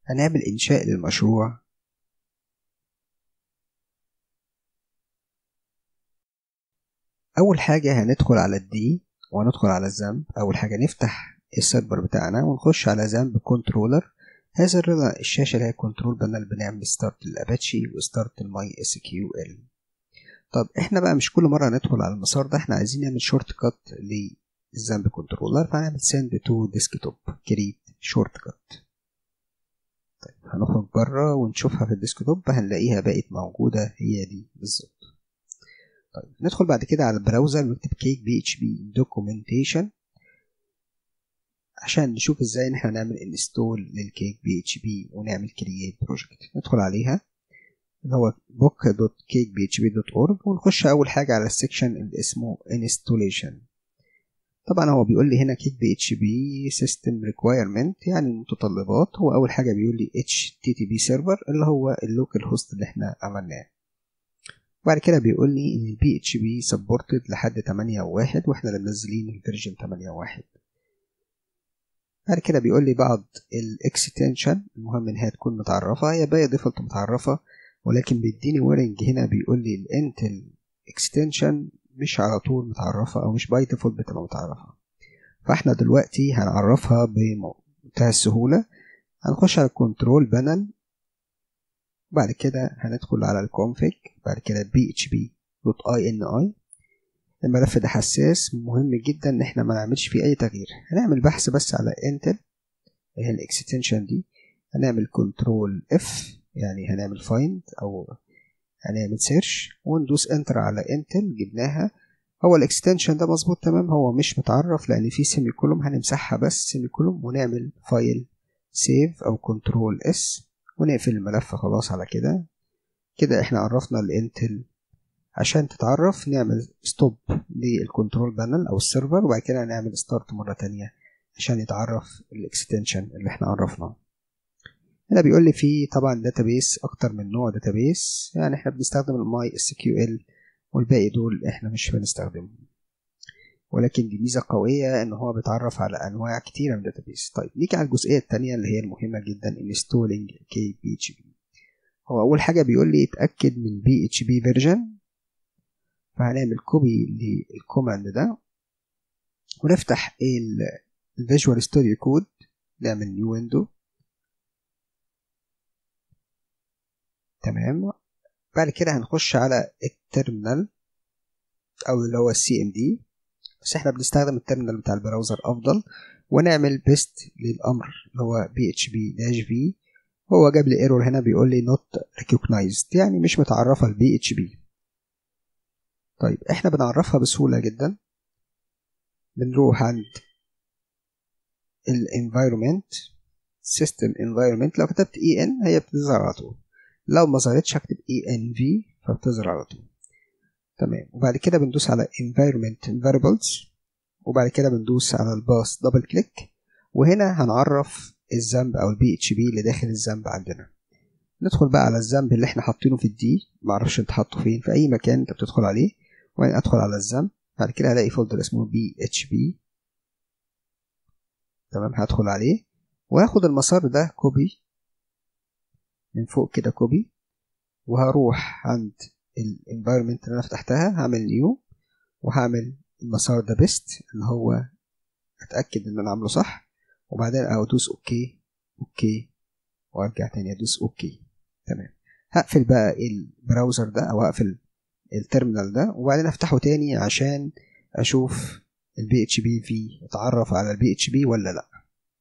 هنعمل إنشاء للمشروع أول حاجة هندخل على الدي وهندخل على الذنب أول حاجة نفتح السيرفر بتاعنا ونخش على ذنب كنترولر هذا الشاشة اللي هي كنترول بانل بنعمل ستارت للأباتشي وستارت الماي اس كيو ال طب احنا بقى مش كل مرة ندخل على المسار ده احنا عايزين نعمل شورت كات للذنب كنترولر فهنعمل سند تو ديسكتوب كريت شورت كات طيب هنخرج بره ونشوفها في الديسكتوب هنلاقيها بقت موجودة هي دي بالظبط طيب ندخل بعد كده على البراوزر نكتب كيك بي اتش بي دوكيومنتيشن عشان نشوف ازاي ان احنا نعمل انستول للكيك بي اتش بي ونعمل كرييت بروجكت ندخل عليها اللي هو book دوت كيك بي اتش بي دوت اورج ونخش اول حاجه على السكشن اللي اسمه انستوليشن طبعا هو بيقول لي هنا كيك بي اتش بي سيستم ريكوايرمنت يعني المتطلبات هو اول حاجه بيقول لي اتش تي تي بي سيرفر اللي هو اللوكال هوست اللي احنا عملناه وبعد كده بيقول لي ان البي اتش بي سبورتد لحد 8 واحد واحنا اللي منزلين الفيرجن 8 واحد بعد كده بيقول لي بعض الاكستنشن المهم انها تكون متعرفه هي باقي ديفولت متعرفه ولكن بيديني ويرنج هنا بيقول لي الانتل اكستنشن مش على طول متعرفه او مش باي ديفولت بتبقى متعرفه فاحنا دلوقتي هنعرفها بمنتهى السهوله هنخش على الكنترول بانل بعد كده هندخل على الكونفيج بعد كده بي اتش بي دوت اي ان اي الملف ده حساس مهم جدا ان احنا ما نعملش فيه اي تغيير هنعمل بحث بس على انتل هي الاكستنشن دي هنعمل كنترول اف يعني هنعمل فايند او هنعمل سيرش وندوس انتر على انتل جبناها هو الاكستنشن ده مظبوط تمام هو مش متعرف لان في سيمي كولوم هنمسحها بس سيمي كولوم ونعمل فايل سيف او كنترول اس ونقفل الملف خلاص على كده كده احنا عرفنا الانتل عشان تتعرف نعمل ستوب للكنترول بانل او السيرفر وبعد كده نعمل ستارت مره تانية عشان يتعرف الاكستنشن اللي احنا عرفناه هنا بيقول لي في طبعا داتابيس اكتر من نوع داتابيس يعني احنا بنستخدم الماي اس كيو ال والباقي دول احنا مش بنستخدمهم ولكن دي ميزه قويه ان هو بيتعرف على انواع كتيره من الداتابيس طيب نيجي على الجزئيه الثانيه اللي هي المهمه جدا انستولينج كي بي اتش بي هو اول حاجه بيقول لي اتاكد من بي اتش بي فيرجن فهنعمل كوبي للكوماند ده ونفتح الفيجوال ستوديو كود نعمل نيو ويندو تمام بعد كده هنخش على التيرمينال او اللي هو السي ام دي بس احنا بنستخدم التيرمينال بتاع البراوزر افضل ونعمل بيست للامر اللي هو بي اتش بي داش بي هو جاب لي ايرور هنا بيقول لي نوت ريكوجنايزد يعني مش متعرفه البي اتش بي طيب احنا بنعرفها بسهوله جدا بنروح عند الانفايرمنت سيستم انفايرمنت لو كتبت اي ان هي بتظهر على طول لو ما ظهرتش هكتب اي ان في فبتظهر على طول تمام وبعد كده بندوس على environment variables وبعد كده بندوس على الباس دبل كليك وهنا هنعرف الذنب او البي اتش بي اللي داخل الذنب عندنا ندخل بقى على الذنب اللي احنا حاطينه في الدي معرفش انت حاطه فين في اي مكان انت بتدخل عليه وبعدين ادخل على الذنب بعد كده هلاقي فولدر اسمه بي اتش بي تمام هدخل عليه وهاخد المسار ده كوبي من فوق كده كوبي وهروح عند الانفايرمنت اللي انا فتحتها هعمل نيو وهعمل المسار ده بيست اللي هو اتاكد ان انا عامله صح وبعدين ادوس اوكي اوكي وارجع تاني ادوس اوكي تمام هقفل بقى البراوزر ده او هقفل التيرمينال ده وبعدين افتحه تاني عشان اشوف البي اتش بي في اتعرف على البي اتش بي ولا لا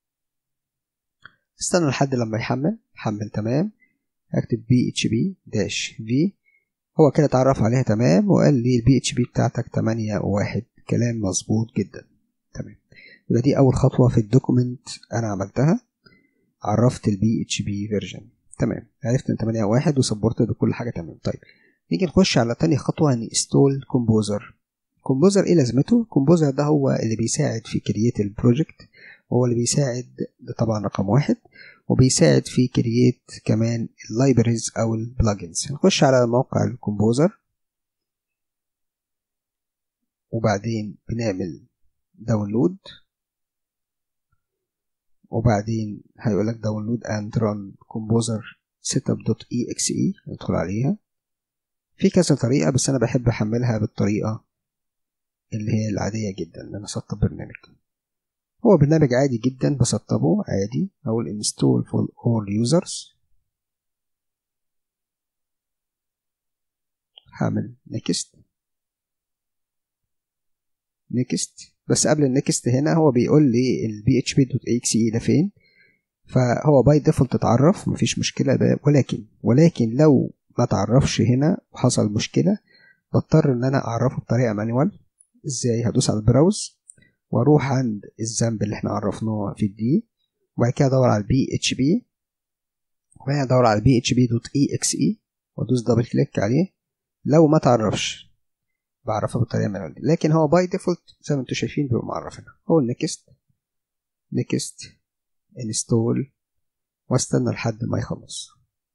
استنى لحد لما يحمل حمل تمام هكتب بي اتش بي داش في هو كده اتعرف عليها تمام وقال لي البي اتش بي بتاعتك تمانية واحد كلام مظبوط جدا تمام يبقى دي اول خطوه في الدوكيمنت انا عملتها عرفت البي اتش بي فيرجن تمام عرفت ان 8 واحد وسبورتد وكل حاجه تمام طيب نيجي نخش على تاني خطوه هنستول كومبوزر كومبوزر ايه لازمته كومبوزر ده هو اللي بيساعد في كرييت البروجكت وهو اللي بيساعد ده طبعا رقم واحد وبيساعد في كرييت كمان اللايبريز او البلجنز هنخش على موقع الكومبوزر وبعدين بنعمل داونلود وبعدين هيقول لك داونلود اند ران كومبوزر سيت اب دوت اي اكس اي ندخل عليها في كذا طريقة بس أنا بحب أحملها بالطريقة اللي هي العادية جدا إن أنا أسطب برنامج هو برنامج عادي جدا بسطبه عادي أقول install for all users هعمل next next بس قبل النكست هنا هو بيقول لي ال php.exe ده فين فهو باي ديفولت اتعرف مفيش مشكلة ده ولكن ولكن لو ما تعرفش هنا وحصل مشكلة بضطر ان انا اعرفه بطريقة مانوال ازاي هدوس على البراوز واروح عند الذنب اللي احنا عرفناه في الدي وبعد كده ادور على البي اتش بي وبعدين ادور على البي اتش بي دوت اي اكس اي وادوس دبل كليك عليه لو ما تعرفش بعرفها بالطريقة مانوال لكن هو باي ديفولت زي ما انتم شايفين بيبقى معرف هنا هو نيكست نيكست انستول واستنى لحد ما يخلص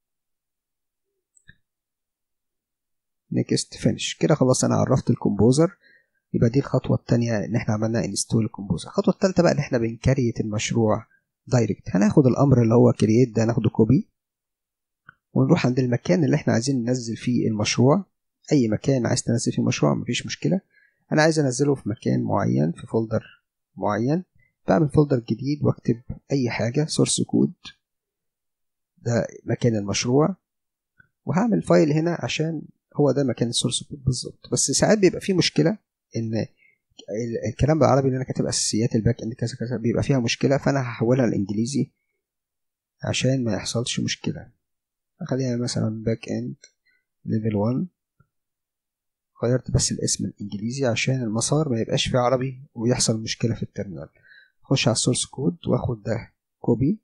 نيكست فينش كده خلاص انا عرفت الكومبوزر يبقى دي الخطوة التانية ان احنا عملنا انستول الكومبوزر الخطوة التالتة بقى ان احنا بنكريت المشروع دايركت هناخد الامر اللي هو كرييت ده ناخده كوبي ونروح عند المكان اللي احنا عايزين ننزل فيه المشروع اي مكان عايز تنزل فيه مشروع مفيش مشكلة انا عايز انزله في مكان معين في فولدر معين بعمل فولدر جديد واكتب اي حاجة سورس كود ده مكان المشروع وهعمل فايل هنا عشان هو ده مكان السورس كود بالظبط بس ساعات بيبقى فيه مشكله ان الكلام بالعربي اللي انا كاتب اساسيات الباك اند كذا كذا بيبقى فيها مشكله فانا هحولها لانجليزي عشان ما يحصلش مشكله خلينا مثلا باك اند ليفل 1 غيرت بس الاسم الانجليزي عشان المسار ما يبقاش فيه عربي ويحصل مشكله في الترمينال اخش على السورس كود واخد ده كوبي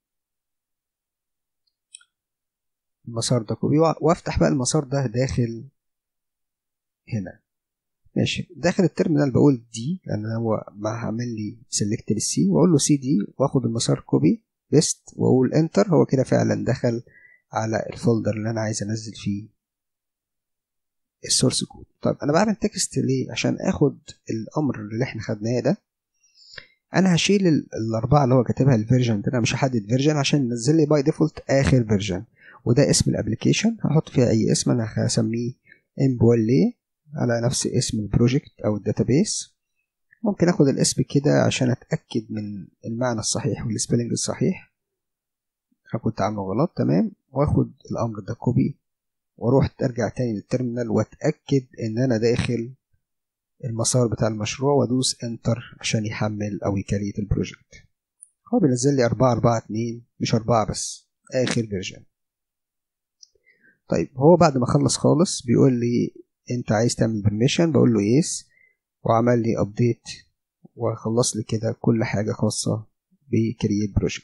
المسار ده كوبي وافتح بقى المسار ده داخل هنا ماشي داخل الترمينال بقول دي لان هو ما عامل لي سيلكت للسي واقول له سي دي واخد المسار كوبي بيست واقول انتر هو كده فعلا دخل على الفولدر اللي انا عايز انزل فيه السورس كود طب انا بعمل تكست ليه عشان اخد الامر اللي احنا خدناه ده انا هشيل الاربعه اللي هو كاتبها الفيرجن ده انا مش هحدد فيرجن عشان ينزل لي باي ديفولت اخر فيرجن وده اسم الابلكيشن هحط فيها اي اسم انا هسميه امبولي على نفس اسم البروجكت او الداتابيس ممكن اخد الاسم كده عشان اتاكد من المعنى الصحيح والسبيلنج الصحيح انا كنت عامله غلط تمام واخد الامر ده كوبي واروح ارجع تاني للترمينال واتاكد ان انا داخل المسار بتاع المشروع وادوس انتر عشان يحمل او يكريت البروجكت هو بينزل لي أربعة أربعة اتنين مش أربعة بس آخر فيرجن طيب هو بعد ما خلص خالص بيقول لي انت عايز تعمل برميشن بقول له يس وعمل لي ابديت وخلص لي كده كل حاجة خاصة بكرييت بروجكت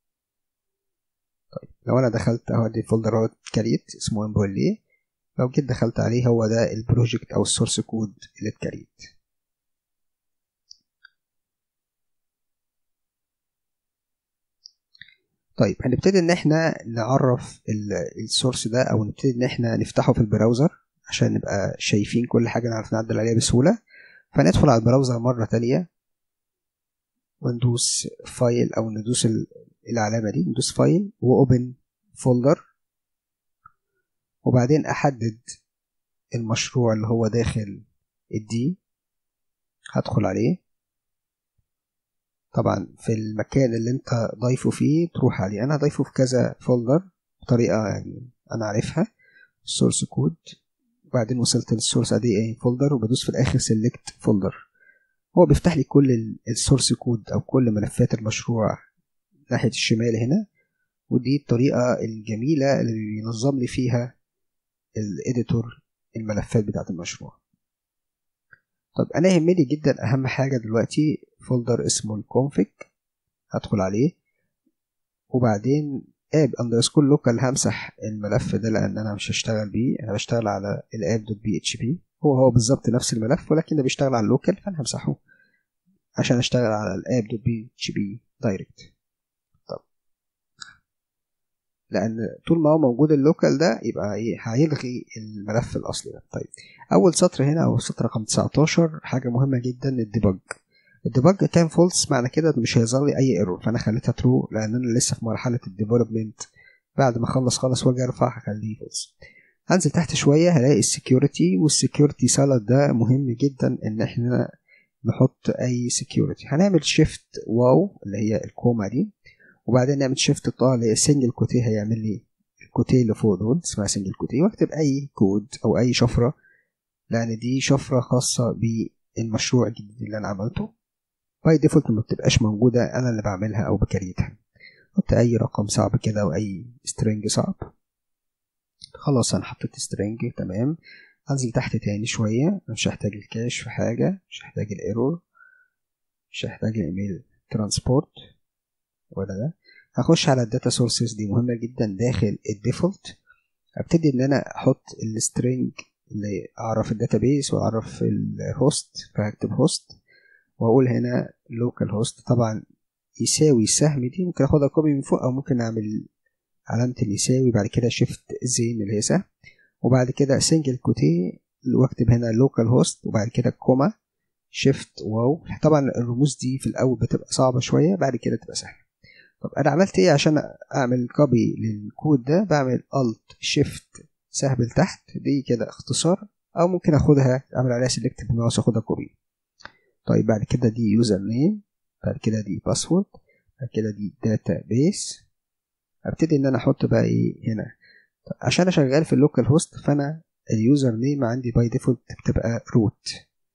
طيب لو انا دخلت اهو دي فولدر اهو كريت اسمه امبولي لو جيت دخلت عليه هو ده البروجكت او السورس كود اللي اتكريت طيب هنبتدي ان احنا نعرف السورس ده او نبتدي ان احنا نفتحه في البراوزر عشان نبقى شايفين كل حاجة نعرف نعدل عليها بسهولة فندخل على البراوزر مرة تانية وندوس فايل او ندوس العلامة دي ندوس فايل واوبن فولدر وبعدين احدد المشروع اللي هو داخل الدي هدخل عليه طبعا في المكان اللي انت ضايفه فيه تروح عليه انا ضايفه في كذا فولدر بطريقة يعني انا عارفها السورس كود وبعدين وصلت للسورس ادي ايه فولدر وبدوس في الاخر سيلكت فولدر هو بيفتح لي كل السورس كود او كل ملفات المشروع ناحية الشمال هنا ودي الطريقة الجميلة اللي بينظم لي فيها الاديتور الملفات بتاعة المشروع طب انا يهمني جدا اهم حاجة دلوقتي فولدر اسمه الكونفيج هدخل عليه وبعدين اب اندرسكور لوكال همسح الملف ده لان انا مش هشتغل بيه انا بشتغل على الاب دوت بي اتش بي هو هو بالظبط نفس الملف ولكن ده بيشتغل على اللوكال فانا همسحه عشان اشتغل على الاب دوت بي اتش بي دايركت طب لان طول ما هو موجود اللوكال ده يبقى ايه هيلغي الملف الاصلي ده طيب اول سطر هنا او سطر رقم 19 حاجه مهمه جدا الديبج الديباج كان فولس معنى كده مش هيظهر لي اي ايرور فانا خليتها ترو لان انا لسه في مرحله الديفلوبمنت بعد ما اخلص خالص واجي ارفع هخليه فولس هنزل تحت شويه هلاقي السكيورتي والسكيورتي سالد ده مهم جدا ان احنا نحط اي سكيورتي هنعمل شيفت واو اللي هي الكوما دي وبعدين نعمل شيفت طا اللي هي سنجل كوتي هيعمل لي الكوتي اللي فوق دول اسمها سنجل كوتي واكتب اي كود او اي شفره لان دي شفره خاصه بالمشروع الجديد اللي انا عملته باي ديفولت ما بتبقاش موجوده انا اللي بعملها او بكريتها حط اي رقم صعب كده او اي سترينج صعب خلاص انا حطيت سترينج تمام هنزل تحت تاني شوية أنا مش هحتاج الكاش في حاجة مش هحتاج الايرور مش هحتاج الايميل ترانسبورت ولا ده هخش على الداتا سورسز دي مهمة جدا داخل الديفولت ابتدي ان انا احط السترينج اللي اعرف الداتابيس واعرف الهوست فهكتب هوست واقول هنا لوكال هوست طبعا يساوي السهم دي ممكن اخدها كوبي من فوق او ممكن اعمل علامة اليساوي بعد كده شيفت زين اللي هي سهم وبعد كده سنجل كوتي واكتب هنا لوكال هوست وبعد كده كوما شيفت واو طبعا الرموز دي في الاول بتبقى صعبه شويه بعد كده تبقى سهله طب انا عملت ايه عشان اعمل كوبي للكود ده بعمل الت شيفت سهم لتحت دي كده اختصار او ممكن اخدها اعمل عليها سيلكت بالماوس اخدها كوبي طيب بعد كده دي يوزر نيم بعد كده دي باسورد بعد كده دي داتا بيس ابتدي ان انا احط بقى ايه هنا طب عشان انا شغال في اللوكال هوست فانا اليوزر نيم عندي باي ديفولت بتبقى روت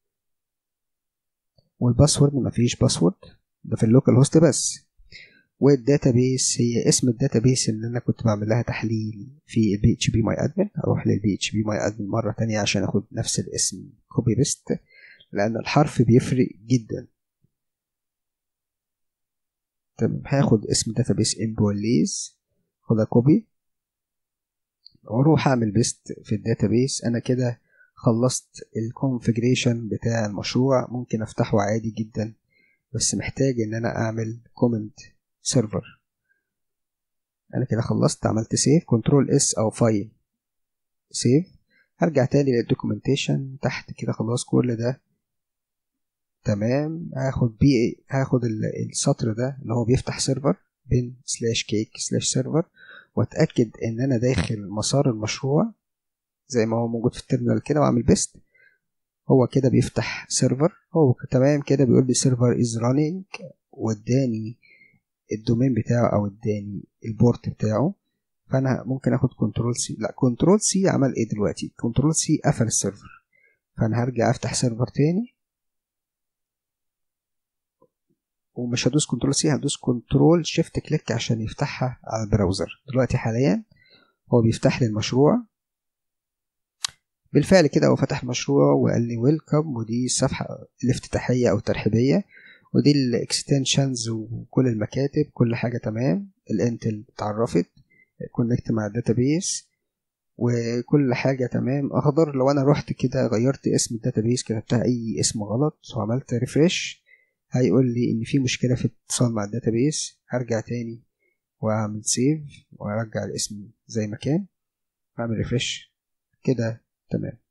والباسورد مفيش باسورد ده في اللوكال هوست بس والداتابيس هي اسم الداتابيس اللي انا كنت بعمل لها تحليل في البي اتش بي ماي ادمن اروح للبي اتش بي ماي ادمن مره تانية عشان اخد نفس الاسم كوبي بيست لان الحرف بيفرق جدا تمام هاخد اسم داتابيس امبوليز خدها كوبي واروح اعمل بيست في الداتابيس انا كده خلصت الكونفجريشن بتاع المشروع ممكن افتحه عادي جدا بس محتاج ان انا اعمل كومنت سيرفر انا كده خلصت عملت سيف كنترول اس او فايل سيف هرجع تاني للدوكيومنتيشن تحت كده خلاص كل ده تمام هاخد بي هاخد السطر ده اللي هو بيفتح سيرفر بين سلاش كيك سلاش سيرفر واتاكد ان انا داخل مسار المشروع زي ما هو موجود في التيرمينال كده واعمل بيست هو كده بيفتح سيرفر هو تمام كده بيقول لي سيرفر از رانينج واداني الدومين بتاعه او اداني البورت بتاعه فانا ممكن اخد كنترول سي لا كنترول سي عمل ايه دلوقتي كنترول سي قفل السيرفر فانا هرجع افتح سيرفر تاني ومش هدوس كنترول سي هدوس كنترول شيفت كليك عشان يفتحها على البراوزر دلوقتي حاليا هو بيفتح لي المشروع بالفعل كده هو فتح المشروع وقال لي ويلكم ودي الصفحة الافتتاحية أو الترحيبية ودي الاكستنشنز وكل المكاتب كل حاجة تمام الانتل اتعرفت كونكت مع الداتابيس وكل حاجة تمام أخضر لو أنا رحت كده غيرت اسم الداتابيس كتبتها أي اسم غلط وعملت ريفرش هيقول لي ان في مشكله في الاتصال مع الداتابيس هرجع تاني واعمل سيف وارجع الاسم زي ما كان واعمل ريفرش كده تمام